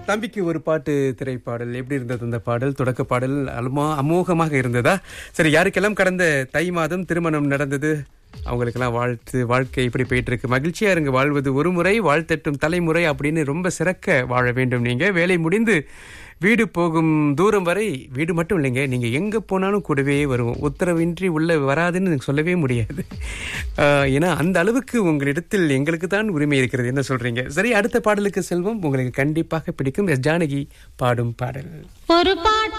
தம்பிக்கு ஒரு பாட்டு திரைப்பாடல் எப்படி இருந்தது அந்த பாடல் தொடக்க பாடல் அல்மா அமோகமாக இருந்ததா சரி யாருக்கெல்லாம் கடந்த தை மாதம் திருமணம் நடந்தது அவங்களுக்கெல்லாம் வாழ்த்து வாழ்க்கை இப்படி போயிட்டு இருக்கு மகிழ்ச்சியா இருங்க வாழ்வது ஒரு முறை வாழ்த்தட்டும் தலைமுறை அப்படின்னு ரொம்ப சிறக்க வாழ வேண்டும் நீங்க வேலை முடிந்து வீடு போகும் தூரம் வரை வீடு மட்டும் இல்லைங்க நீங்க எங்க போனாலும் கூடவே வருவோம் உத்தரவின்றி உள்ள வராதுன்னு சொல்லவே முடியாது ஆஹ், ஏன்னா அந்த அளவுக்கு உங்களிடத்தில் எங்களுக்கு தான் உரிமை இருக்கிறது என்ன சொல்றீங்க சரி அடுத்த பாடலுக்கு செல்வோம் உங்களுக்கு கண்டிப்பாக பிடிக்கும் எஸ் ஜானகி பாடும் பாடல் ஒரு பாட்டு